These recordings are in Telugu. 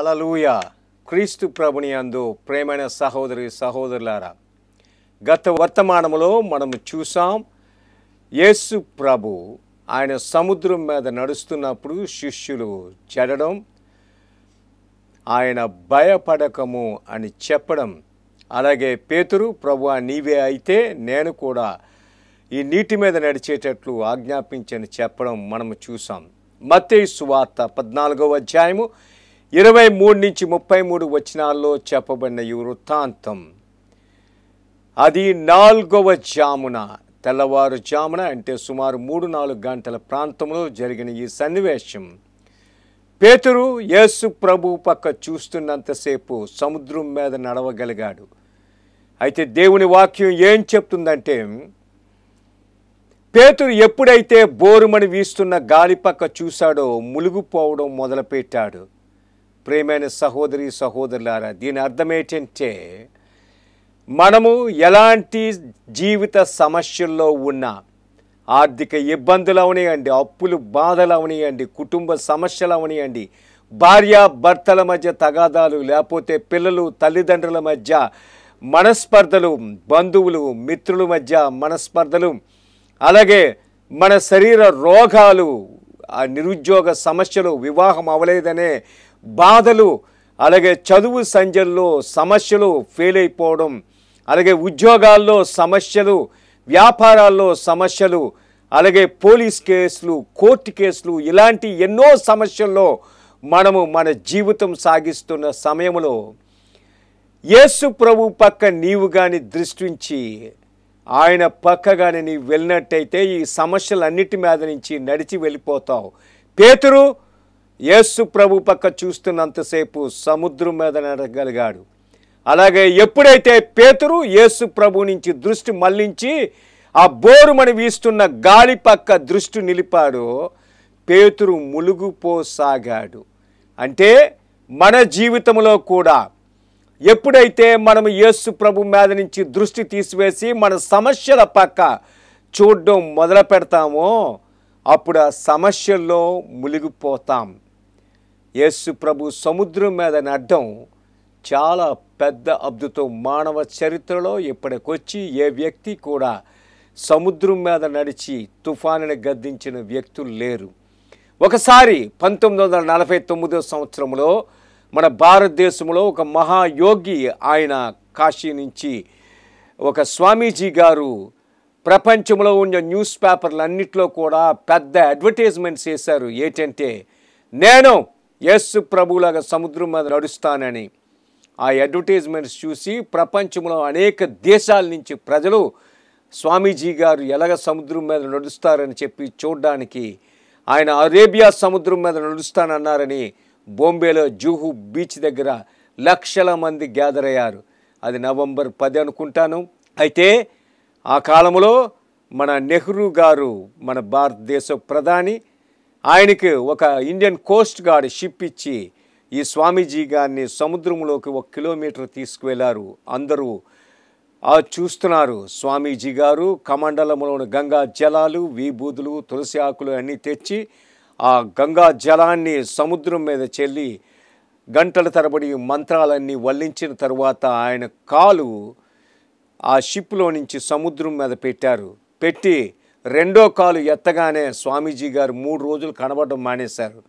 హలలుయ క్రీస్తు ప్రభుని అందు ప్రేమైన సహోదరి సహోదరులారా గత వర్తమానములో మనం చూసాం యేసు ప్రభు ఆయన సముద్రం మీద నడుస్తున్నప్పుడు శిష్యులు చెడడం ఆయన భయపడకము అని చెప్పడం అలాగే పేతురు ప్రభు నీవే అయితే నేను కూడా ఈ నీటి మీద నడిచేటట్లు ఆజ్ఞాపించని చెప్పడం మనము చూసాం మత్తయి సువార్త పద్నాలుగవ అధ్యాయము ఇరవై మూడు నుంచి ముప్పై మూడు వచనాల్లో చెప్పబడిన ఈ వృత్తాంతం అది నాలుగవ జామున తెల్లవారుజామున అంటే సుమారు మూడు నాలుగు గంటల ప్రాంతంలో జరిగిన ఈ సన్నివేశం పేతురు యేసు ప్రభు పక్క చూస్తున్నంతసేపు సముద్రం మీద నడవగలిగాడు అయితే దేవుని వాక్యం ఏం చెప్తుందంటే పేతురు ఎప్పుడైతే బోరుమని వీస్తున్న గాలి పక్క చూశాడో మునిగిపోవడం మొదలుపెట్టాడు ప్రేమైన సహోదరి సహోదరులారా దీని అర్థం ఏంటంటే మనము ఎలాంటి జీవిత సమస్యల్లో ఉన్నా ఆర్థిక ఇబ్బందులు అవనియండి అప్పులు బాధలు అవనియండి కుటుంబ సమస్యలు అవనియండి భార్య భర్తల మధ్య తగాదాలు లేకపోతే పిల్లలు తల్లిదండ్రుల మధ్య మనస్పర్ధలు బంధువులు మిత్రుల మధ్య మనస్పర్ధలు అలాగే మన శరీర రోగాలు ఆ నిరుద్యోగ సమస్యలు వివాహం అవలేదనే బాధలు అలాగే చదువు సంధ్యల్లో సమస్యలు ఫెయిల్ అయిపోవడం అలాగే ఉద్యోగాల్లో సమస్యలు వ్యాపారాల్లో సమస్యలు అలాగే పోలీస్ కేసులు కోర్టు కేసులు ఇలాంటి ఎన్నో సమస్యల్లో మనము మన జీవితం సాగిస్తున్న సమయంలో యేసు ప్రభు పక్క నీవు కానీ దృష్టించి ఆయన పక్క కానీ నీవు వెళ్ళినట్టయితే ఈ సమస్యలన్నిటి మీద నుంచి నడిచి వెళ్ళిపోతావు పేతురు యేసు ప్రభు పక్క చూస్తున్నంతసేపు సముద్రం మీద నడగలిగాడు అలాగే ఎప్పుడైతే పేతురు యేసు ప్రభు నుంచి దృష్టి మళ్లించి ఆ బోరుమని వీస్తున్న గాలి పక్క దృష్టి నిలిపాడో పేతురు ములుగుపోసాగాడు అంటే మన జీవితంలో కూడా ఎప్పుడైతే మనం యేసు ప్రభు మీద నుంచి దృష్టి తీసివేసి మన సమస్యల పక్క చూడడం మొదలు పెడతామో అప్పుడు ఆ సమస్యల్లో మునిగిపోతాం యేసు ప్రభు సముద్రం మీద నడ్డం చాలా పెద్ద అద్భుతం మానవ చరిత్రలో ఇప్పటికొచ్చి ఏ వ్యక్తి కూడా సముద్రం మీద నడిచి తుఫానుని గద్దించిన వ్యక్తులు లేరు ఒకసారి పంతొమ్మిది వందల నలభై తొమ్మిదో సంవత్సరంలో మన భారతదేశంలో ఒక మహాయోగి ఆయన కాశీ నుంచి ఒక స్వామీజీ గారు ప్రపంచంలో ఉన్న న్యూస్ పేపర్లన్నింటిలో కూడా పెద్ద అడ్వర్టైజ్మెంట్స్ చేశారు ఏంటంటే నేను యస్సు ప్రభులాగా సముద్రం మీద నడుస్తానని ఆ అడ్వర్టైజ్మెంట్స్ చూసి ప్రపంచంలో అనేక దేశాల నుంచి ప్రజలు స్వామీజీ గారు ఎలాగ సముద్రం మీద నడుస్తారని చెప్పి చూడడానికి ఆయన అరేబియా సముద్రం మీద నడుస్తానన్నారని బొంబేలో జూహు బీచ్ దగ్గర లక్షల మంది గ్యాదర్ అయ్యారు అది నవంబర్ పది అనుకుంటాను అయితే ఆ కాలంలో మన నెహ్రూ గారు మన భారతదేశ ప్రధాని ఆయనకి ఒక ఇండియన్ కోస్ట్ గార్డ్ షిప్ ఇచ్చి ఈ స్వామీజీ గారిని సముద్రంలోకి ఒక కిలోమీటర్ తీసుకువెళ్ళారు అందరూ ఆ చూస్తున్నారు స్వామీజీ గారు కమండలంలోని గంగా జలాలు విభూతులు తులసి ఆకులు అన్నీ తెచ్చి ఆ గంగా జలాన్ని సముద్రం మీద చెల్లి గంటల తరబడి మంత్రాలన్నీ వల్లించిన తరువాత ఆయన కాలు ఆ షిప్లో నుంచి సముద్రం మీద పెట్టారు పెట్టి రెండో కాలు ఎత్తగానే స్వామీజీ గారు మూడు రోజులు కనబడడం మానేశారు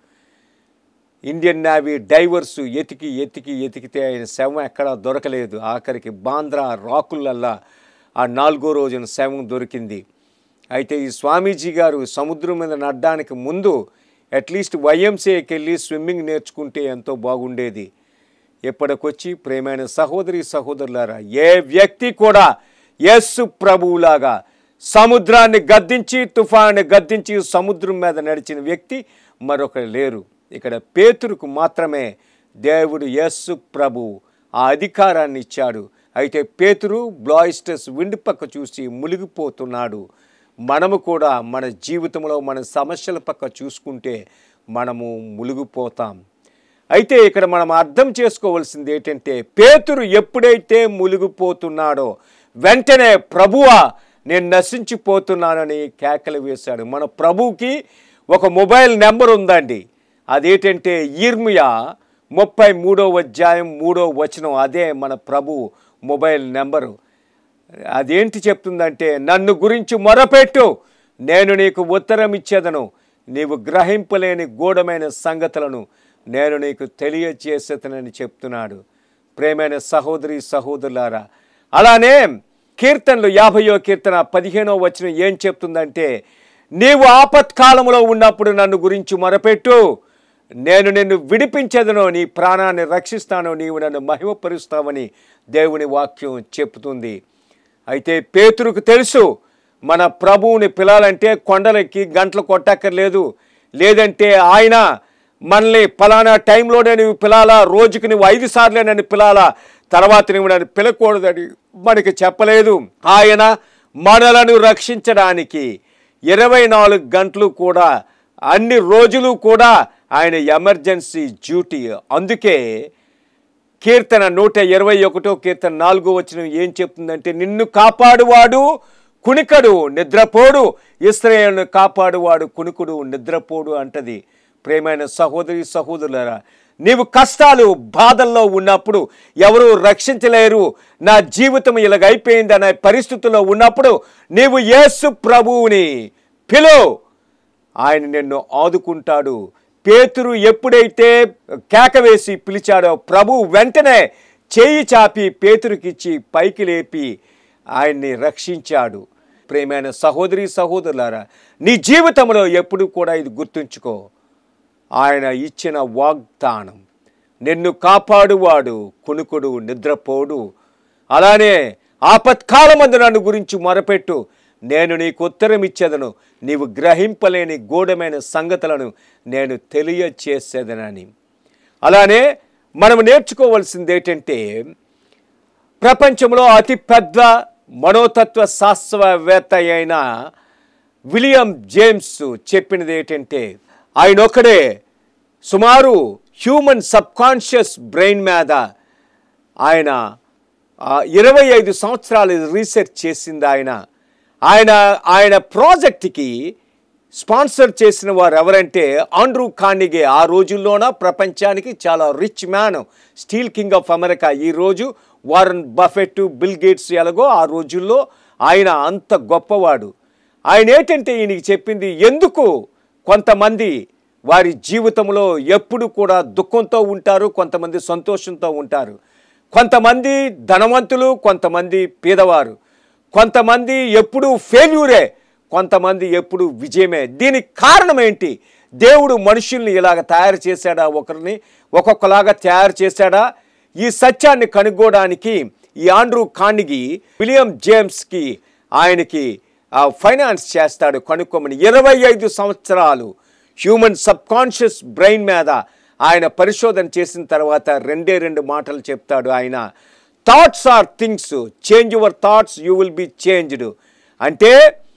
ఇండియన్ నేవీ డైవర్స్ ఎతికి ఎతికి ఎతికితే ఆయన శవం ఎక్కడా దొరకలేదు ఆఖరికి బాంద్రా రాకులల్లా ఆ నాలుగో రోజున శవం దొరికింది అయితే ఈ స్వామీజీ గారు సముద్రం మీద నడ్డానికి ముందు అట్లీస్ట్ వైఎంసీకి వెళ్ళి స్విమ్మింగ్ నేర్చుకుంటే ఎంతో బాగుండేది ఎప్పటికొచ్చి ప్రేమైన సహోదరి సహోదరులారా ఏ వ్యక్తి కూడా యస్సు ప్రభువులాగా సముద్రాన్ని గద్దించి తుఫాన్ని గద్దించి సముద్రం మీద నడిచిన వ్యక్తి మరొకరు లేరు ఇక్కడ పేతురుకు మాత్రమే దేవుడు యస్సు ప్రభు ఆ అధికారాన్ని ఇచ్చాడు అయితే పేతురు బ్లాయిస్టర్స్ విండ్ పక్క చూసి మునిగిపోతున్నాడు మనము కూడా మన జీవితంలో మన సమస్యల పక్క చూసుకుంటే మనము మునిగిపోతాం అయితే ఇక్కడ మనం అర్థం చేసుకోవాల్సింది ఏంటంటే పేతురు ఎప్పుడైతే మునిగిపోతున్నాడో వెంటనే ప్రభువా నేను నశించిపోతున్నానని కేకలు వేశాడు మన ప్రభువుకి ఒక మొబైల్ నెంబర్ ఉందండి అదేంటంటే ఈర్మియా ముప్పై మూడో అధ్యాయం మూడో వచనం అదే మన ప్రభు మొబైల్ నెంబరు అదేంటి చెప్తుందంటే నన్ను గురించి మొరపెట్టు నేను నీకు ఉత్తరం ఇచ్చేదను నీవు గ్రహింపలేని గూఢమైన సంగతులను నేను నీకు తెలియచేసేతనని చెప్తున్నాడు ప్రేమైన సహోదరి సహోదరులారా అలానే కీర్తనలు యాభయో కీర్తన పదిహేనో వచనం ఏం చెప్తుందంటే నీవు ఆపత్కాలంలో ఉన్నప్పుడు నన్ను గురించి మొరపెట్టు నేను నిన్ను విడిపించేదను నీ ప్రాణాన్ని రక్షిస్తాను నీవు నన్ను మహిమపరుస్తావని దేవుని వాక్యం చెప్తుంది అయితే పేతురుకు తెలుసు మన ప్రభువుని పిలాలంటే కొండలెక్కి గంటలు కొట్టక్కర్లేదు లేదంటే ఆయన మనల్ని ఫలానా టైంలోనే నువ్వు పిలాలా రోజుకి నువ్వు ఐదు సార్లే నన్ను పిలాలా తర్వాత నువ్వు నన్ను పిలకూడదని మనకి చెప్పలేదు ఆయన మనలను రక్షించడానికి ఇరవై నాలుగు గంటలు కూడా అన్ని రోజులు కూడా ఆయన ఎమర్జెన్సీ డ్యూటీ అందుకే కీర్తన నూట ఇరవై ఒకటో కీర్తన నాలుగో వచ్చిన ఏం చెప్తుందంటే నిన్ను కాపాడువాడు కునికడు నిద్రపోడు ఇస్రాయేల్ను కాపాడువాడు కునుకుడు నిద్రపోడు అంటది ప్రేమైన సహోదరి సహోదరులరా నీవు కష్టాలు బాధల్లో ఉన్నప్పుడు ఎవరు రక్షించలేరు నా జీవితం ఇలాగైపోయింది అనే పరిస్థితుల్లో ఉన్నప్పుడు నీవు యేసు ప్రభువుని పిలు ఆయన నిన్ను ఆదుకుంటాడు పేతురు ఎప్పుడైతే కేక వేసి పిలిచాడో ప్రభు వెంటనే చేయి చాపి పేతురుకిచ్చి పైకి లేపి ఆయన్ని రక్షించాడు ప్రేమైన సహోదరి సహోదరులారా నీ జీవితంలో ఎప్పుడు కూడా ఇది గుర్తుంచుకో ఆయన ఇచ్చిన వాగ్దానం నిన్ను కాపాడువాడు కునుకుడు నిద్రపోడు అలానే ఆపత్కాలమందు నన్ను గురించి మొరపెట్టు నేను నీకు ఉత్తరం ఇచ్చేదను నీవు గ్రహింపలేని గూఢమైన సంగతులను నేను తెలియచేసేదనని అలానే మనం నేర్చుకోవాల్సింది ఏంటంటే ప్రపంచంలో అతి పెద్ద మనోతత్వ శాస్త్రవేత్త అయిన విలియం జేమ్స్ చెప్పినది ఏంటంటే ఆయన ఒక్కడే సుమారు హ్యూమన్ సబ్కాన్షియస్ బ్రెయిన్ మీద ఆయన ఆ, ఇరవై ఐదు సంవత్సరాలు రీసెర్చ్ చేసింది ఆయన ఆయన ఆయన ప్రాజెక్ట్కి స్పాన్సర్ చేసిన వారు ఎవరంటే ఆండ్రూ కార్నిగే ఆ రోజుల్లోన ప్రపంచానికి చాలా rich man steel king of America ఈ రోజు వారన్ బఫెట్ బిల్ గేట్స్ ఎలాగో ఆ రోజుల్లో ఆయన అంత గొప్పవాడు ఆయన ఏంటంటే ఈయనకి చెప్పింది ఎందుకు కొంతమంది వారి జీవితంలో ఎప్పుడు కూడా దుఃఖంతో ఉంటారు కొంతమంది సంతోషంతో ఉంటారు కొంతమంది ధనవంతులు కొంతమంది పేదవారు కొంతమంది ఎప్పుడు ఫెయిల్యూరే కొంతమంది ఎప్పుడు విజయమే దీనికి కారణం ఏంటి దేవుడు మనుషుల్ని ఇలాగ తయారు చేశాడా ఒకరిని ఒక్కొక్కలాగా తయారు చేశాడా ఈ సత్యాన్ని కనుగోడానికి ఈ ఆండ్రూ కానిగి విలియం జేమ్స్కి ఆయనకి ఆ, ఫైనాన్స్ చేస్తాడు కనుక్కోమని ఇరవై ఐదు సంవత్సరాలు హ్యూమన్ సబ్కాన్షియస్ బ్రెయిన్ మీద ఆయన పరిశోధన చేసిన తర్వాత రెండే రెండు మాటలు చెప్తాడు ఆయన thoughts are things change your thoughts you will be changed అంటే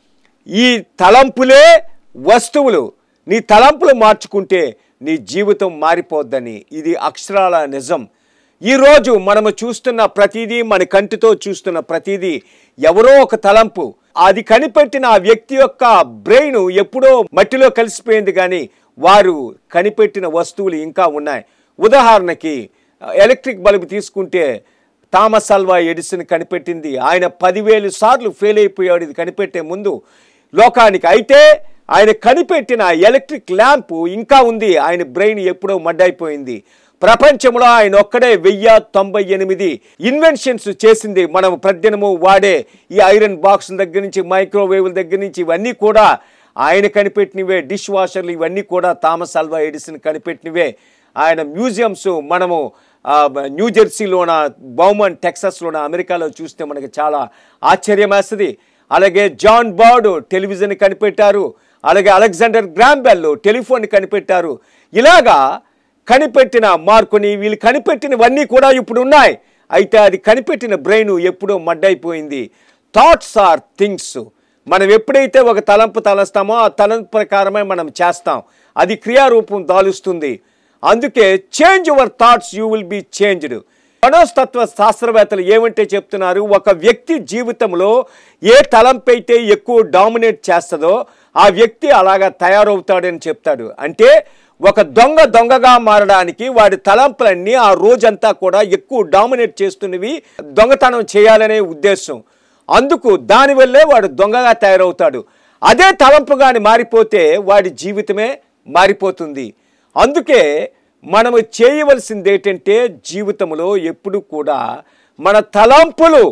ఈ తలంపులే వస్తువులు నీ తలంపులు మార్చుకుంటే నీ జీవితం మారిపోద్దని ఇది అక్షరాల నిజం ఈరోజు మనము చూస్తున్న ప్రతిదీ మన కంటితో చూస్తున్న ప్రతిదీ ఎవరో ఒక తలంపు అది కనిపెట్టిన ఆ వ్యక్తి యొక్క బ్రెయిన్ ఎప్పుడో మట్టిలో కలిసిపోయింది కానీ వారు కనిపెట్టిన వస్తువులు ఇంకా ఉన్నాయి ఉదాహరణకి ఎలక్ట్రిక్ బల్బ్ తీసుకుంటే థామస్ అల్వా ఎడిసన్ కనిపెట్టింది ఆయన పదివేలు సార్లు ఫెయిల్ అయిపోయాడు ఇది కనిపెట్టే ముందు లోకానికి అయితే ఆయన కనిపెట్టిన ఎలక్ట్రిక్ ల్యాంప్ ఇంకా ఉంది ఆయన బ్రెయిన్ ఎప్పుడో మడ్డైపోయింది ప్రపంచంలో ఆయన ఒక్కడే వెయ్యి తొంభై ఎనిమిది ఇన్వెన్షన్స్ చేసింది మనం ప్రతిదినము వాడే ఈ ఐరన్ బాక్స్ దగ్గర నుంచి మైక్రోవేవ్ల దగ్గర నుంచి ఇవన్నీ కూడా ఆయన కనిపెట్టినవే డిష్ వాషర్లు ఇవన్నీ కూడా థామస్ అల్వా ఎడిసన్ కనిపెట్టినవే ఆయన మ్యూజియంస్ మనము ఆ, న్యూ జెర్సీలోన బౌమన్ టెక్సస్లోన అమెరికాలో చూస్తే మనకి చాలా ఆశ్చర్యం వేస్తుంది అలాగే జాన్ బార్డ్ టెలివిజన్ కనిపెట్టారు అలాగే అలెగ్జాండర్ గ్రాంబెల్ టెలిఫోన్ కనిపెట్టారు ఇలాగా కనిపెట్టిన మార్కుని వీళ్ళు కనిపెట్టినవన్నీ కూడా ఇప్పుడు ఉన్నాయి అయితే అది కనిపెట్టిన బ్రెయిన్ ఎప్పుడో మడ్డైపోయింది థాట్స్ ఆర్ థింగ్స్ మనం ఎప్పుడైతే ఒక తలంపు తలస్తామో ఆ తలంపు ప్రకారమే మనం చేస్తాం అది క్రియారూపం దాలుస్తుంది అందుకే change your thoughts you will be changed మనోస్తత్వ శాస్త్రవేత్తలు ఏమంటే చెప్తున్నారు ఒక వ్యక్తి జీవితంలో ఏ తలంపు అయితే ఎక్కువ డామినేట్ చేస్తుందో ఆ వ్యక్తి అలాగా తయారవుతాడని చెప్తాడు అంటే ఒక దొంగ దొంగగా మారడానికి వాడి తలంపులన్నీ ఆ రోజంతా కూడా ఎక్కువ డామినేట్ చేస్తున్నవి దొంగతనం చేయాలనే ఉద్దేశం అందుకు దానివల్లే వాడు దొంగగా తయారవుతాడు అదే తలంపు కానీ మారిపోతే వాడి జీవితమే మారిపోతుంది అందుకే మనము చేయవలసింది ఏంటంటే జీవితంలో ఎప్పుడు కూడా మన తలంపులు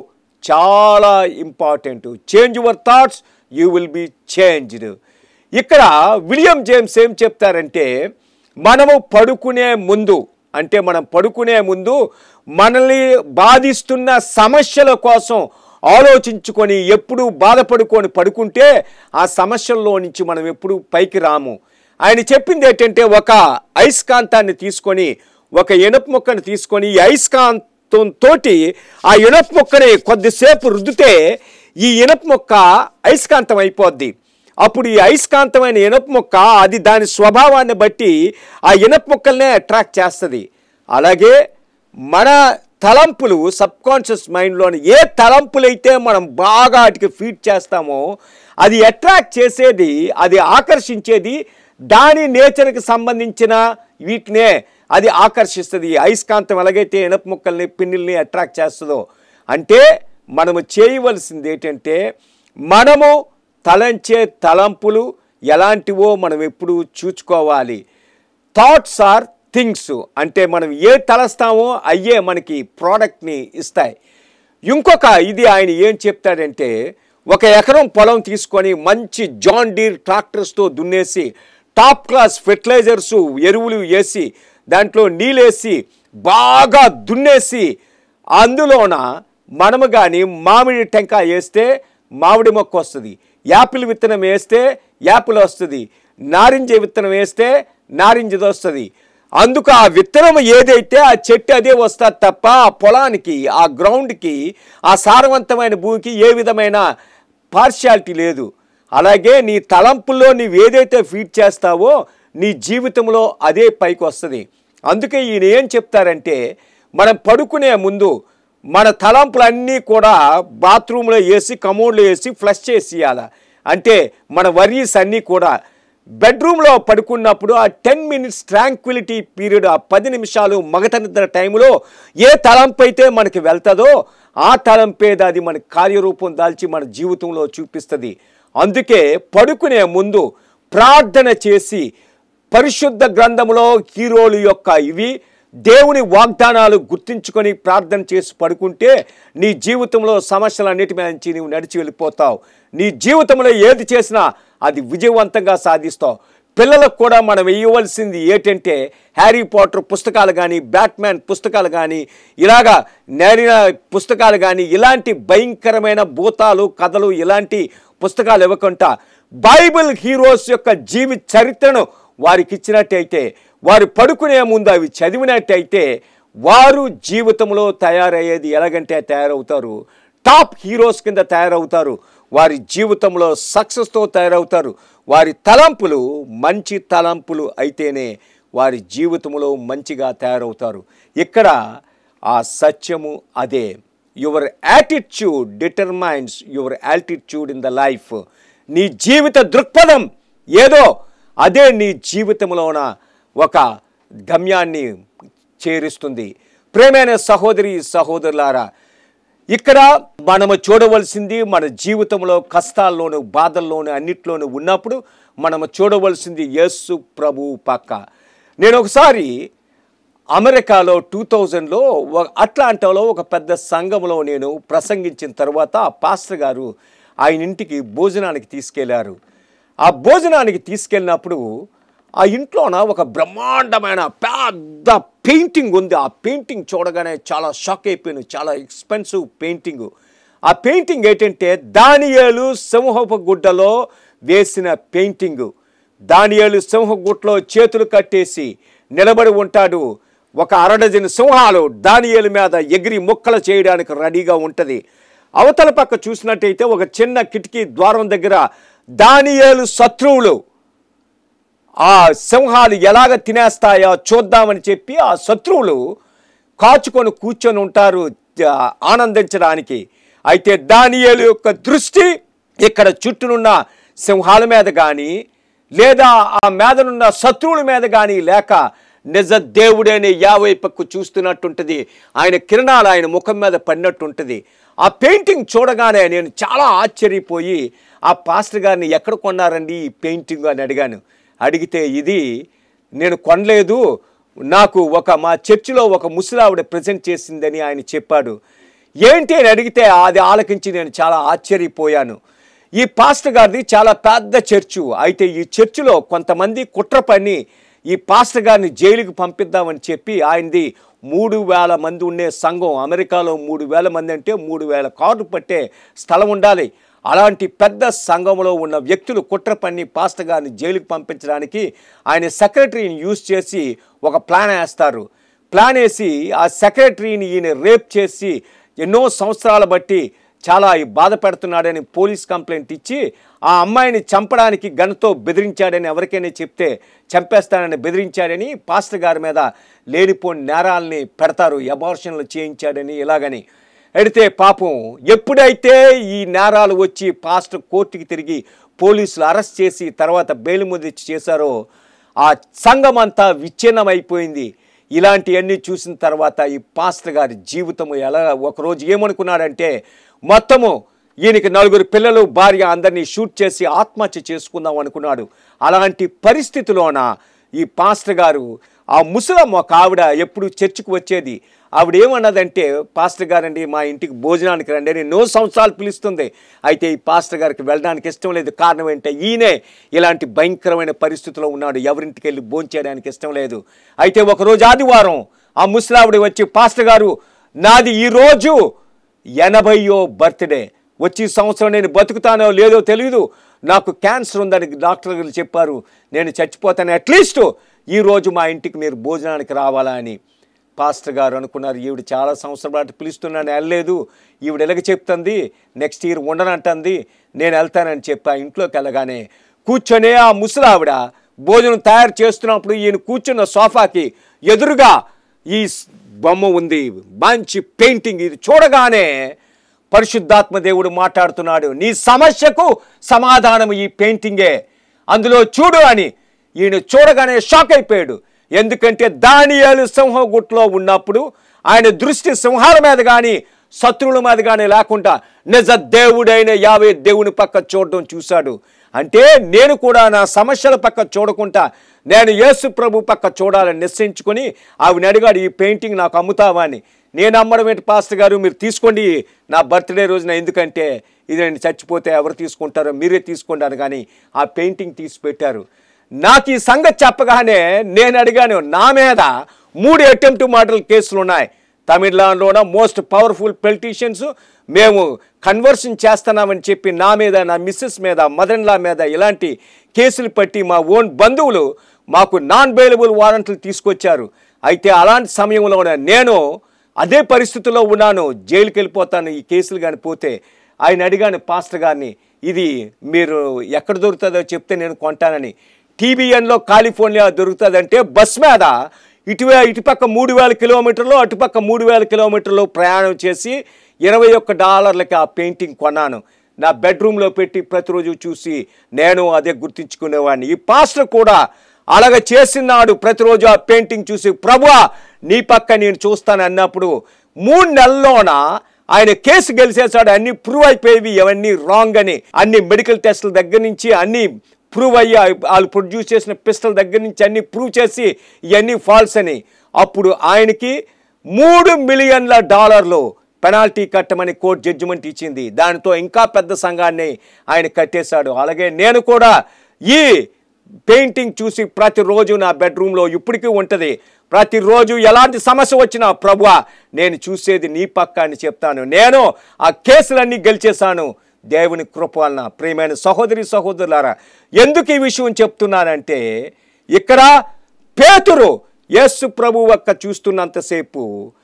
చాలా important change your thoughts you will be changed ఇక్కడ విలియం జేమ్స్ ఏం చెప్తారంటే మనము పడుకునే ముందు అంటే మనం పడుకునే ముందు మనల్ని బాధిస్తున్న సమస్యల కోసం ఆలోచించుకొని ఎప్పుడు బాధపడుకొని పడుకుంటే ఆ సమస్యల్లో నుంచి మనం ఎప్పుడు పైకి రాము ఆయన చెప్పింది ఏంటంటే ఒక అయస్కాంతాన్ని తీసుకొని ఒక ఇనప మొక్కను తీసుకొని ఈ అయస్కాంతం తోటి ఆ ఇనప మొక్కని కొద్దిసేపు రుద్దితే ఈ ఇనప మొక్క అయస్కాంతం అయిపోద్ది అప్పుడు ఈ అయస్కాంతమైన ఇనప మొక్క అది దాని స్వభావాన్ని బట్టి ఆ ఇనప మొక్కల్నే అట్రాక్ట్ చేస్తుంది అలాగే మన తలంపులు సబ్కాన్షియస్ మైండ్లోని ఏ తలంపులైతే మనం బాగా వాటికి ఫీడ్ చేస్తామో అది అట్రాక్ట్ చేసేది అది ఆకర్షించేది దాని నేచర్కి సంబంధించిన వీటినే అది ఆకర్షిస్తుంది అయస్కాంతం ఎలాగైతే ఇనప మొక్కల్ని పిన్నుల్ని అట్రాక్ట్ చేస్తుందో అంటే మనము చేయవలసింది ఏంటంటే మనము తలంచే తలంపులు ఎలాంటివో మనం ఎప్పుడు చూచుకోవాలి థాట్స్ ఆర్ థింగ్స్ అంటే మనం ఏ తలస్తామో అయ్యే మనకి ప్రోడక్ట్ని ఇస్తాయి ఇంకొక ఇది ఆయన ఏం చెప్తాడంటే ఒక ఎకరం పొలం తీసుకొని మంచి జాన్ డీర్ ట్రాక్టర్స్తో దున్నేసి టాప్ క్లాస్ ఫెర్టిలైజర్స్ ఎరువులు వేసి దాంట్లో నీళ్ళేసి బాగా దున్నేసి అందులోన మనము కానీ మామిడి టెంకాయ వేస్తే మామిడి మొక్క వస్తుంది యాపిల్ విత్తనం వేస్తే యాపిల్ వస్తుంది నారింజ విత్తనం వేస్తే నారింజది వస్తుంది అందుకు ఆ విత్తనం ఏదైతే ఆ చెట్టు అదే వస్తుంది తప్ప ఆ పొలానికి ఆ గ్రౌండ్కి ఆ సారవంతమైన భూమికి ఏ విధమైన పార్షియాలిటీ లేదు అలాగే నీ తలంపుల్లో నీవు ఏదైతే ఫీడ్ చేస్తావో నీ జీవితంలో అదే పైకి వస్తుంది అందుకే ఈయన ఏం చెప్తారంటే మనం పడుకునే ముందు మన తలంపులన్నీ కూడా బాత్రూంలో వేసి కమోడ్లో వేసి ఫ్లష్ చేసేయాలి అంటే మన వర్రీస్ అన్నీ కూడా బెడ్రూమ్లో పడుకున్నప్పుడు ఆ టెన్ మినిట్స్ ట్రాంక్విలిటీ పీరియడ్ ఆ పది నిమిషాలు మగత నిద్ర టైంలో ఏ తలంపు అయితే మనకి వెళ్తుందో ఆ తలంపేది అది మన కార్యరూపం దాల్చి మన జీవితంలో చూపిస్తుంది అందుకే పడుకునే ముందు ప్రార్థన చేసి పరిశుద్ధ గ్రంథంలో హీరోలు యొక్క ఇవి దేవుని వాగ్దానాలు గుర్తించుకొని ప్రార్థన చేసి పడుకుంటే నీ జీవితంలో సమస్యలన్నిటి మీద నుంచి నీవు నడిచి వెళ్ళిపోతావు నీ జీవితంలో ఏది చేసినా అది విజయవంతంగా సాధిస్తావు పిల్లలకు కూడా మనం వేయవలసింది ఏంటంటే హ్యారీ పాటర్ పుస్తకాలు కానీ బ్యాట్మ్యాన్ పుస్తకాలు కానీ ఇలాగా నేరిన పుస్తకాలు కానీ ఇలాంటి భయంకరమైన భూతాలు కథలు ఇలాంటి పుస్తకాలు ఇవ్వకుండా బైబిల్ హీరోస్ యొక్క జీవి చరిత్రను వారికి ఇచ్చినట్టయితే వారు పడుకునే ముందు అవి చదివినట్టయితే వారు జీవితంలో తయారయ్యేది ఎలాగంటే తయారవుతారు టాప్ హీరోస్ కింద తయారవుతారు వారి జీవితంలో సక్సెస్తో తయారవుతారు వారి తలంపులు మంచి తలంపులు అయితేనే వారి జీవితంలో మంచిగా తయారవుతారు ఇక్కడ ఆ సత్యము అదే your attitude determines your attitude in the life నీ జీవిత దృక్పథం ఏదో అదే నీ జీవితంలోన ఒక గమ్యాన్ని చేరుస్తుంది ప్రేమైన సహోదరి సహోదరులారా ఇక్కడ మనము చూడవలసింది మన జీవితంలో కష్టాల్లోను బాధల్లోను అన్నిట్లోనూ ఉన్నప్పుడు మనము చూడవలసింది యేసు ప్రభు పక్క నేను ఒకసారి అమెరికాలో టూ థౌజండ్లో అట్లాంటాలో ఒక పెద్ద సంఘంలో నేను ప్రసంగించిన తర్వాత ఆ పాస్టర్ గారు ఆయన ఇంటికి భోజనానికి తీసుకెళ్లారు ఆ భోజనానికి తీసుకెళ్ళినప్పుడు ఆ ఇంట్లోన ఒక బ్రహ్మాండమైన పెద్ద పెయింటింగ్ ఉంది ఆ పెయింటింగ్ చూడగానే చాలా షాక్ అయిపోయాను చాలా ఎక్స్పెన్సివ్ పెయింటింగ్ ఆ పెయింటింగ్ ఏంటంటే దానియేలు సింహపు గుడ్డలో వేసిన పెయింటింగ్ దానియేలు సింహగుట్లో చేతులు కట్టేసి నిలబడి ఉంటాడు ఒక అరడజన్ సింహాలు దానియేలు మీద ఎగిరి ముక్కలు చేయడానికి రెడీగా ఉంటుంది అవతల పక్క చూసినట్టయితే ఒక చిన్న కిటికీ ద్వారం దగ్గర దానియేలు శత్రువులు ఆ సింహాలు ఎలాగ తినేస్తాయో చూద్దామని చెప్పి ఆ శత్రువులు కాచుకొని కూర్చొని ఉంటారు ఆ, ఆనందించడానికి అయితే దానియేలు యొక్క దృష్టి ఇక్కడ చుట్టూనున్న సింహాల మీద కానీ లేదా ఆ మీదనున్న శత్రువుల మీద కానీ లేక నిజ దేవుడైన యావై పక్కు చూస్తున్నట్టుంటుంది ఆయన కిరణాలు ఆయన ముఖం మీద పడినట్టుంటుంది ఆ పెయింటింగ్ చూడగానే నేను చాలా ఆశ్చర్యపోయి ఆ పాస్టర్ గారిని ఎక్కడ కొన్నారండి ఈ పెయింటింగ్ అని అడిగాను అడిగితే ఇది నేను కొనలేదు నాకు ఒక మా చర్చిలో ఒక ముసలావిడ ప్రజెంట్ చేసిందని ఆయన చెప్పాడు ఏంటి అని అడిగితే అది ఆలకించి నేను చాలా ఆశ్చర్యపోయాను ఈ పాస్టర్ గారిది చాలా పెద్ద చర్చు అయితే ఈ చర్చిలో కొంతమంది కుట్ర పని ఈ పాస్టర్ గారిని జైలుకి పంపిద్దామని చెప్పి ఆయనది మూడు వేల మంది ఉండే సంఘం అమెరికాలో మూడు వేల మంది అంటే మూడు వేల కార్డు పట్టే స్థలం ఉండాలి అలాంటి పెద్ద సంఘంలో ఉన్న వ్యక్తులు కుట్ర పన్ని పాస్టర్ గారిని జైలుకి పంపించడానికి ఆయన సెక్రటరీని యూజ్ చేసి ఒక ప్లాన్ వేస్తారు ప్లాన్ వేసి ఆ సెక్రటరీని ఈయన రేప్ చేసి ఎన్నో సంవత్సరాల బట్టి చాలా బాధ పెడుతున్నాడని పోలీస్ కంప్లైంట్ ఇచ్చి ఆ అమ్మాయిని చంపడానికి గన్తో బెదిరించాడని ఎవరికైనా చెప్తే చంపేస్తానని బెదిరించాడని పాస్టర్ గారి మీద లేనిపోని నేరాలని పెడతారు అబార్షన్లు చేయించాడని ఇలాగని అయితే పాపం ఎప్పుడైతే ఈ నేరాలు వచ్చి పాస్టర్ కోర్టుకి తిరిగి పోలీసులు అరెస్ట్ చేసి తర్వాత బెయిల్ ముద్ద చేశారో ఆ సంఘం అంతా విచ్ఛిన్నమైపోయింది ఇలాంటివన్నీ చూసిన తర్వాత ఈ పాస్టర్ గారి జీవితం ఎలా ఒకరోజు ఏమనుకున్నాడంటే మొత్తము ఈయనకి నలుగురు పిల్లలు భార్య అందరినీ షూట్ చేసి ఆత్మహత్య చేసుకుందాం అనుకున్నాడు అలాంటి పరిస్థితిలోన ఈ పాస్టర్ గారు ఆ ముసలమ్మ ఒక ఆవిడ ఎప్పుడు చర్చికి వచ్చేది ఆవిడ ఏమన్నదంటే పాస్టర్ గారండి మా ఇంటికి భోజనానికి రండి అని ఎన్నో సంవత్సరాలు పిలుస్తుంది అయితే ఈ పాస్టర్ గారికి వెళ్ళడానికి ఇష్టం లేదు కారణం ఏంటంటే ఈయనే ఇలాంటి భయంకరమైన పరిస్థితిలో ఉన్నాడు ఎవరింటికి వెళ్ళి భోంచేయడానికి ఇష్టం లేదు అయితే ఒకరోజు ఆదివారం ఆ ముసలావిడ వచ్చి పాస్టర్ గారు నాది ఈరోజు ఎనభయో బర్త్డే వచ్చి ఈ సంవత్సరం నేను బతుకుతానో లేదో తెలియదు నాకు క్యాన్సర్ ఉందని డాక్టర్ గారు చెప్పారు నేను చచ్చిపోతాను అట్లీస్ట్ ఈరోజు మా ఇంటికి మీరు భోజనానికి రావాలా అని పాస్టర్ గారు అనుకున్నారు ఈవిడ చాలా సంవత్సరాల పాటు పిలుస్తున్నాను వెళ్ళలేదు ఈవిడ ఎలాగ చెప్తుంది నెక్స్ట్ ఇయర్ ఉండనంటుంది నేను వెళ్తానని చెప్పి ఆ ఇంట్లోకి వెళ్ళగానే కూర్చొనే ఆ ముసలావిడ భోజనం తయారు చేస్తున్నప్పుడు ఈయన కూర్చున్న సోఫాకి ఎదురుగా ఈ స్- బొమ్మ ఉంది మంచి పెయింటింగ్ ఇది చూడగానే పరిశుద్ధాత్మ దేవుడు మాట్లాడుతున్నాడు నీ సమస్యకు సమాధానం ఈ పెయింటింగే అందులో చూడు అని ఈయన చూడగానే షాక్ అయిపోయాడు ఎందుకంటే దానియాలు సింహగుట్లో ఉన్నప్పుడు ఆయన దృష్టి సింహాల మీద కానీ శత్రువుల మీద కానీ లేకుండా నిజ దేవుడైన యావే దేవుని పక్క చూడడం చూశాడు అంటే నేను కూడా నా సమస్యల పక్క చూడకుండా నేను యేసు ప్రభు పక్క చూడాలని నిశ్చయించుకొని ఆవిడ అడిగాడు ఈ పెయింటింగ్ నాకు అమ్ముతావా అని నేను అమ్మడం ఏంటి పాస్టర్ గారు మీరు తీసుకోండి నా బర్త్డే రోజున ఎందుకంటే ఇది నేను చచ్చిపోతే ఎవరు తీసుకుంటారో మీరే తీసుకుంటారు కానీ ఆ పెయింటింగ్ తీసి పెట్టారు నాకు ఈ సంగతి చెప్పగానే నేను అడిగాను నా మీద మూడు అటెంప్ట్ మర్డర్ కేసులు ఉన్నాయి తమిళనాడులోన మోస్ట్ పవర్ఫుల్ పొలిటీషియన్స్ మేము కన్వర్షన్ చేస్తున్నామని చెప్పి నా మీద నా మిస్సెస్ మీద మదర్ లా మీద ఇలాంటి కేసులు పట్టి మా ఓన్ బంధువులు మాకు నాన్ బెయిలబుల్ వారెంట్లు తీసుకొచ్చారు అయితే అలాంటి సమయంలోనే నేను అదే పరిస్థితిలో ఉన్నాను జైలుకి వెళ్ళిపోతాను ఈ కేసులు కానీ పోతే ఆయన అడిగాను పాస్టర్ గారిని ఇది మీరు ఎక్కడ దొరుకుతుందో చెప్తే నేను కొంటానని టీబీఎన్లో కాలిఫోర్నియా దొరుకుతుందంటే బస్ మీద ఇటువే ఇటుపక్క మూడు వేల కిలోమీటర్లు అటుపక్క మూడు వేల కిలోమీటర్లు ప్రయాణం చేసి ఇరవై ఒక్క డాలర్లకి ఆ పెయింటింగ్ కొన్నాను నా బెడ్రూమ్లో పెట్టి ప్రతిరోజు చూసి నేను అదే గుర్తించుకునేవాడిని ఈ పాస్టర్ కూడా అలాగ చేసినాడు ప్రతిరోజు ఆ పెయింటింగ్ చూసి ప్రభువా నీ పక్క నేను చూస్తాను అన్నప్పుడు మూడు నెలల్లోన ఆయన కేసు గెలిచేశాడు అన్ని ప్రూవ్ అయిపోయేవి ఇవన్నీ రాంగ్ అని అన్ని మెడికల్ టెస్టుల దగ్గర నుంచి అన్ని ప్రూవ్ అయ్యి వాళ్ళు ప్రొడ్యూస్ చేసిన పిస్టల్ దగ్గర నుంచి అన్ని ప్రూవ్ చేసి ఇవన్నీ ఫాల్స్ అని అప్పుడు ఆయనకి మూడు మిలియన్ల డాలర్లు పెనాల్టీ కట్టమని కోర్టు జడ్జిమెంట్ ఇచ్చింది దానితో ఇంకా పెద్ద సంఘాన్ని ఆయన కట్టేశాడు అలాగే నేను కూడా ఈ పెయింటింగ్ చూసి ప్రతిరోజు నా బెడ్రూమ్లో ఇప్పటికీ ఉంటుంది ప్రతిరోజు ఎలాంటి సమస్య వచ్చినా ప్రభువా నేను చూసేది నీ పక్క అని చెప్తాను నేను ఆ కేసులన్నీ గెలిచేశాను దేవుని కృప వలన ప్రియమైన సహోదరి సహోదరులారా ఎందుకు ఈ విషయం చెప్తున్నానంటే ఇక్కడ పేతురు యేసు ప్రభు ఒక్క చూస్తున్నంతసేపు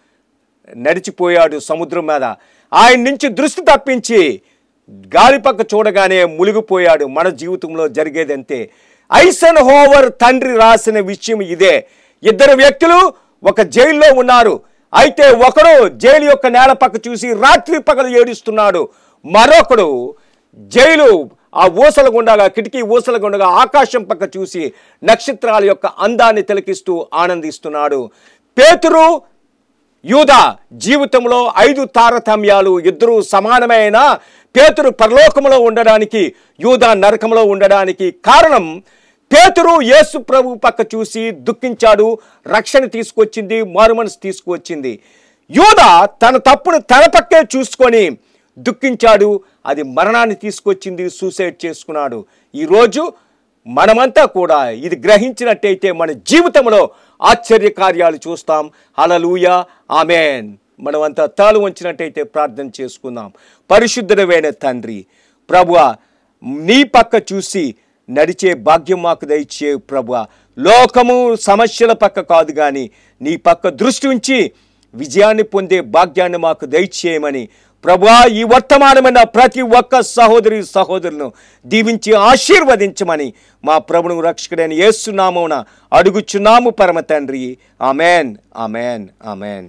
నడిచిపోయాడు సముద్రం మీద ఆయన నుంచి దృష్టి తప్పించి గాలిపక్క చూడగానే మునిగిపోయాడు మన జీవితంలో జరిగేది అంతే ఐసన్ హోవర్ తండ్రి రాసిన విషయం ఇదే ఇద్దరు వ్యక్తులు ఒక జైల్లో ఉన్నారు అయితే ఒకడు జైలు యొక్క నేల పక్క చూసి రాత్రి పగలు ఏడుస్తున్నాడు మరొకడు జైలు ఆ ఊసల గుండగా కిటికీ ఊసల గుండగా ఆకాశం పక్క చూసి నక్షత్రాల యొక్క అందాన్ని తిలకిస్తూ ఆనందిస్తున్నాడు పేతురు యూదా జీవితంలో ఐదు తారతమ్యాలు ఇద్దరు సమానమైన పేతురు పరలోకములో ఉండడానికి యూదా నరకంలో ఉండడానికి కారణం పేతురు యేసు ప్రభు పక్క చూసి దుఃఖించాడు రక్షణ తీసుకొచ్చింది మారుమనసు తీసుకువచ్చింది యూదా తన తప్పును తన పక్కే చూసుకొని దుఃఖించాడు అది మరణాన్ని తీసుకొచ్చింది సూసైడ్ చేసుకున్నాడు ఈరోజు మనమంతా కూడా ఇది గ్రహించినట్టయితే మన జీవితంలో ఆశ్చర్య కార్యాలు చూస్తాం హలలుయ ఆమెన్ మనమంతా తాళు వంచినట్టయితే ప్రార్థన చేసుకుందాం పరిశుద్ధమైన తండ్రి ప్రభువ నీ పక్క చూసి నడిచే భాగ్యం మాకు దయచే ప్రభువ లోకము సమస్యల పక్క కాదు కానీ నీ పక్క దృష్టి ఉంచి విజయాన్ని పొందే భాగ్యాన్ని మాకు దయచేయమని ప్రభువా ఈ వర్తమానమైన ప్రతి ఒక్క సహోదరి సహోదరులను దీవించి ఆశీర్వదించమని మా ప్రభును రక్షకుడైన యేసునామమున అడుగుచున్నాము పరమ తండ్రి ఆమెన్ ఆమెన్ ఆమెన్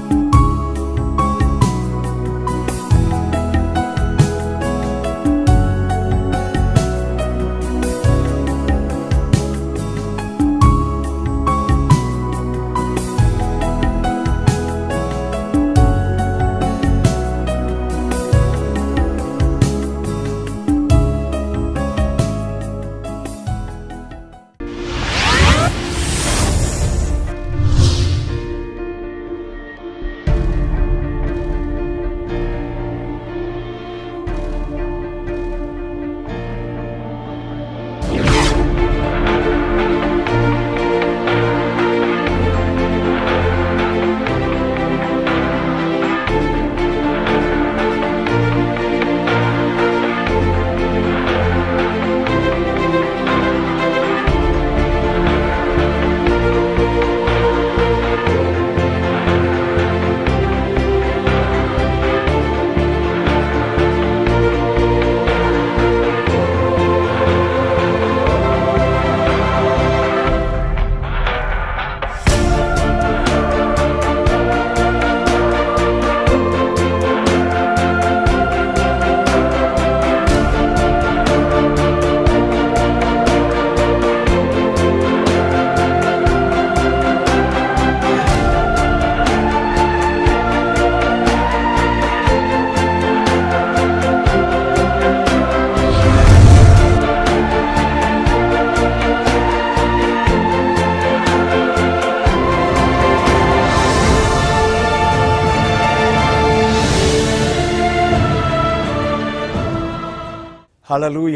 హలలుయ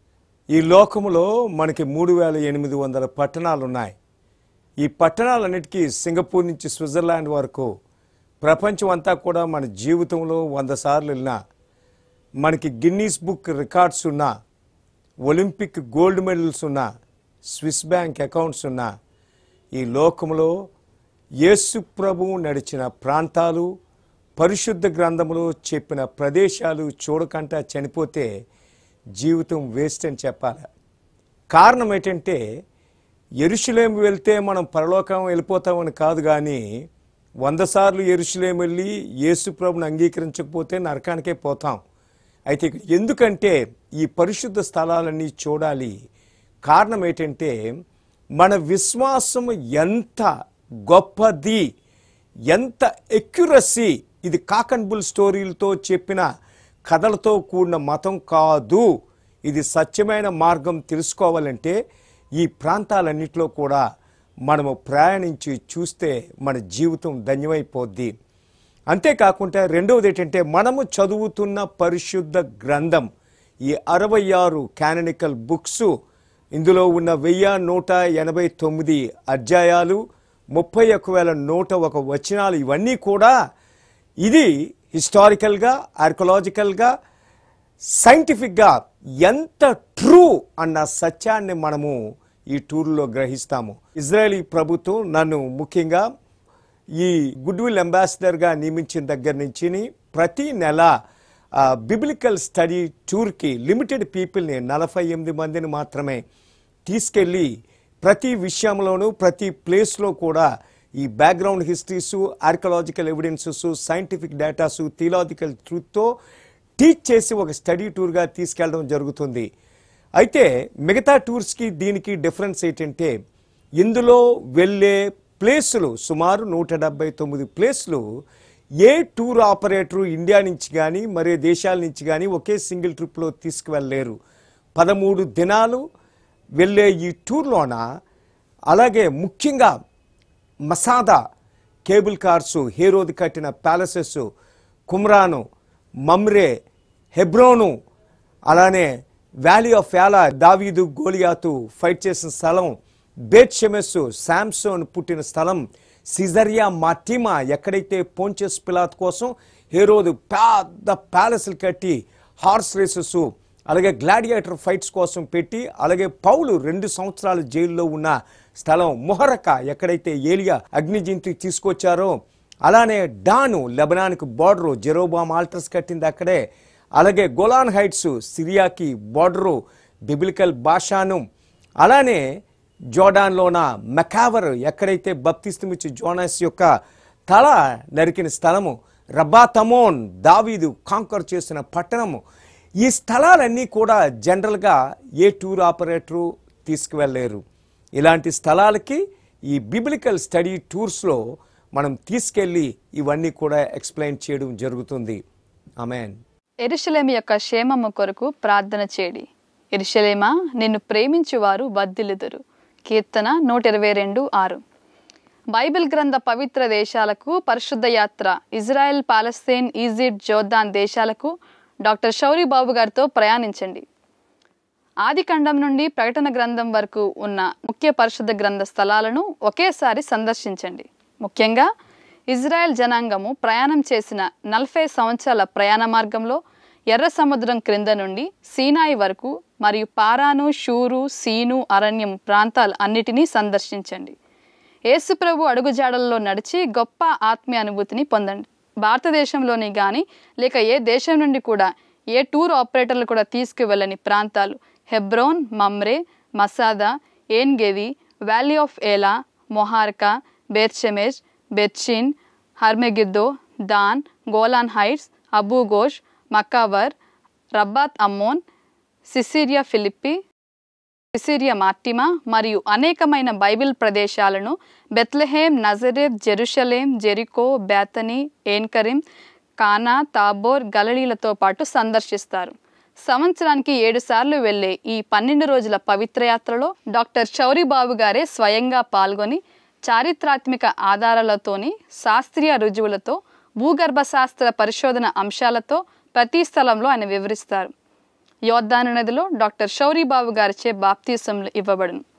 ఈ లోకములో మనకి మూడు వేల ఎనిమిది వందల పట్టణాలు ఉన్నాయి ఈ పట్టణాలన్నిటికీ సింగపూర్ నుంచి స్విట్జర్లాండ్ వరకు ప్రపంచం అంతా కూడా మన జీవితంలో వంద సార్లు వెళ్ళినా మనకి గిన్నీస్ బుక్ రికార్డ్స్ ఉన్నా ఒలింపిక్ గోల్డ్ మెడల్స్ ఉన్నా స్విస్ బ్యాంక్ అకౌంట్స్ ఉన్నా ఈ లోకములో యేసు ప్రభువు నడిచిన ప్రాంతాలు పరిశుద్ధ గ్రంథములో చెప్పిన ప్రదేశాలు చూడకుండా చనిపోతే జీవితం వేస్ట్ అని చెప్పాలి కారణం ఏంటంటే ఎరుషులేం వెళ్తే మనం పరలోకం వెళ్ళిపోతామని కాదు కానీ వంద సార్లు ఎరుషులేం వెళ్ళి యేసు ప్రభుని అంగీకరించకపోతే నరకానికే పోతాం అయితే ఇక్కడ ఎందుకంటే ఈ పరిశుద్ధ స్థలాలన్నీ చూడాలి కారణం ఏంటంటే మన విశ్వాసం ఎంత గొప్పది ఎంత ఎక్యురసీ ఇది కాక్ అండ్ బుల్ స్టోరీలతో చెప్పిన కథలతో కూడిన మతం కాదు ఇది సత్యమైన మార్గం తెలుసుకోవాలంటే ఈ ప్రాంతాలన్నిటిలో కూడా మనము ప్రయాణించి చూస్తే మన జీవితం ధన్యమైపోద్ది అంతేకాకుండా రెండవది ఏంటంటే మనము చదువుతున్న పరిశుద్ధ గ్రంథం ఈ అరవై ఆరు క్యాననికల్ బుక్స్ ఇందులో ఉన్న వెయ్యి నూట ఎనభై తొమ్మిది అధ్యాయాలు ముప్పై ఒక్క వేల నూట ఒక వచనాలు ఇవన్నీ కూడా ఇది హిస్టారికల్గా ఆర్కలాజికల్గా సైంటిఫిక్గా ఎంత ట్రూ అన్న సత్యాన్ని మనము ఈ టూర్లో గ్రహిస్తాము ఇజ్రాయలీ ప్రభుత్వం నన్ను ముఖ్యంగా ఈ గుడ్ విల్ అంబాసిడర్గా నియమించిన దగ్గర నుంచి ప్రతి నెల బిబ్లికల్ స్టడీ టూర్కి లిమిటెడ్ పీపుల్ని నలభై ఎనిమిది మందిని మాత్రమే తీసుకెళ్ళి ప్రతి విషయంలోనూ ప్రతి ప్లేస్లో కూడా ఈ background histories archaeological evidences scientific datas theological ట్రూత్తో టీచ్ చేసి ఒక స్టడీ టూర్గా తీసుకెళ్ళడం జరుగుతుంది అయితే మిగతా టూర్స్కి దీనికి డిఫరెన్స్ ఏంటంటే ఇందులో వెళ్ళే ప్లేసులు సుమారు నూట డెబ్బై తొమ్మిది ప్లేస్లు ఏ టూర్ ఆపరేటరు ఇండియా నుంచి కానీ మరే దేశాల నుంచి కానీ ఒకే సింగిల్ ట్రిప్లో తీసుకువెళ్ళలేరు పదమూడు దినాలు వెళ్ళే ఈ టూర్లోన అలాగే ముఖ్యంగా మసాదా కేబుల్ కార్సు హీరోది కట్టిన ప్యాలెసెస్ కుమ్రాను మమ్రే హెబ్రోను అలానే వ్యాలీ ఆఫ్ యాలా దావీదు గోలియాతు ఫైట్ చేసిన స్థలం బేత్ షెమెస్సు శాంసోన్ పుట్టిన స్థలం సిజరియా మాటిమా ఎక్కడైతే పోంచెస్ పిలాత్ కోసం హీరోదు పెద్ద ప్యాలెస్లు కట్టి హార్స్ రేసెస్ అలాగే గ్లాడియేటర్ ఫైట్స్ కోసం పెట్టి అలాగే పౌలు రెండు సంవత్సరాలు జైల్లో ఉన్న స్థలం మొహరక ఎక్కడైతే ఏలియా అగ్నిజింతి తీసుకొచ్చారో అలానే డాను లెబనాన్కి బార్డరు జెరోబామ్ ఆల్టర్స్ కట్టింది అక్కడే అలాగే గోలాన్ హైట్స్ సిరియాకి బార్డరు బిబిలికల్ భాషాను అలానే జోడాన్లోన మెకావర్ ఎక్కడైతే బప్తిస్తమిచ్చి జోనాస్ యొక్క తల నరికిన స్థలము రబాతమోన్ దావీదు కాంకర్ చేసిన పట్టణము ఈ స్థలాలన్నీ కూడా జనరల్గా ఏ టూర్ ఆపరేటరు తీసుకువెళ్ళలేరు ఇలాంటి స్థలాలకి ఈ బిబిలికల్ స్టడీ టూర్స్లో మనం తీసుకెళ్ళి ఇవన్నీ కూడా ఎక్స్ప్లెయిన్ చేయడం జరుగుతుంది ఆమెన్ ఎరుషలేము యొక్క క్షేమము కొరకు ప్రార్థన చేడి ఎరుషలేమా నిన్ను ప్రేమించువారు వర్ధిల్లుదురు కీర్తన నూట ఇరవై రెండు ఆరు బైబిల్ గ్రంథ పవిత్ర దేశాలకు పరిశుద్ధ యాత్ర ఇజ్రాయెల్ పాలస్తీన్ ఈజిప్ట్ జోర్దాన్ దేశాలకు డాక్టర్ షౌరి బాబు గారితో ప్రయాణించండి ఆది ఖండం నుండి ప్రకటన గ్రంథం వరకు ఉన్న ముఖ్య పరిశుద్ధ గ్రంథ స్థలాలను ఒకేసారి సందర్శించండి ముఖ్యంగా ఇజ్రాయెల్ జనాంగము ప్రయాణం చేసిన నలభై సంవత్సరాల ప్రయాణ మార్గంలో ఎర్ర సముద్రం క్రింద నుండి సీనాయి వరకు మరియు పారాను షూరు సీను అరణ్యం ప్రాంతాలు అన్నిటినీ సందర్శించండి యేసుప్రభు అడుగుజాడల్లో నడిచి గొప్ప ఆత్మీయ అనుభూతిని పొందండి భారతదేశంలోని కానీ లేక ఏ దేశం నుండి కూడా ఏ టూర్ ఆపరేటర్లు కూడా తీసుకువెళ్ళని ప్రాంతాలు Hebron Mamre Masada En Gedi valley of Elah Muhraqa బెర్చెమెజ్ బెర్చిన్ Har Megiddo Dan Golan Heights Abu Ghosh Mukawir Rabbath Ammon Caesarea Philippi Caesarea Maritima మరియు అనేకమైన బైబిల్ ప్రదేశాలను Bethlehem Nazareth Jerusalem Jericho Bethany Ein Karem Cana Tabor గలలీలతో పాటు సందర్శిస్తారు సంవత్సరానికి ఏడు సార్లు వెళ్లే ఈ పన్నెండు రోజుల పవిత్ర యాత్రలో డాక్టర్ చౌరిబాబు గారే స్వయంగా పాల్గొని చారిత్రాత్మక ఆధారాలతోని శాస్త్రీయ రుజువులతో భూగర్భ శాస్త్ర పరిశోధన అంశాలతో ప్రతి స్థలంలో ఆయన వివరిస్తారు యోద్ధాను నదిలో డాక్టర్ షౌరీబాబు గారిచే బాప్తీసంలు ఇవ్వబడును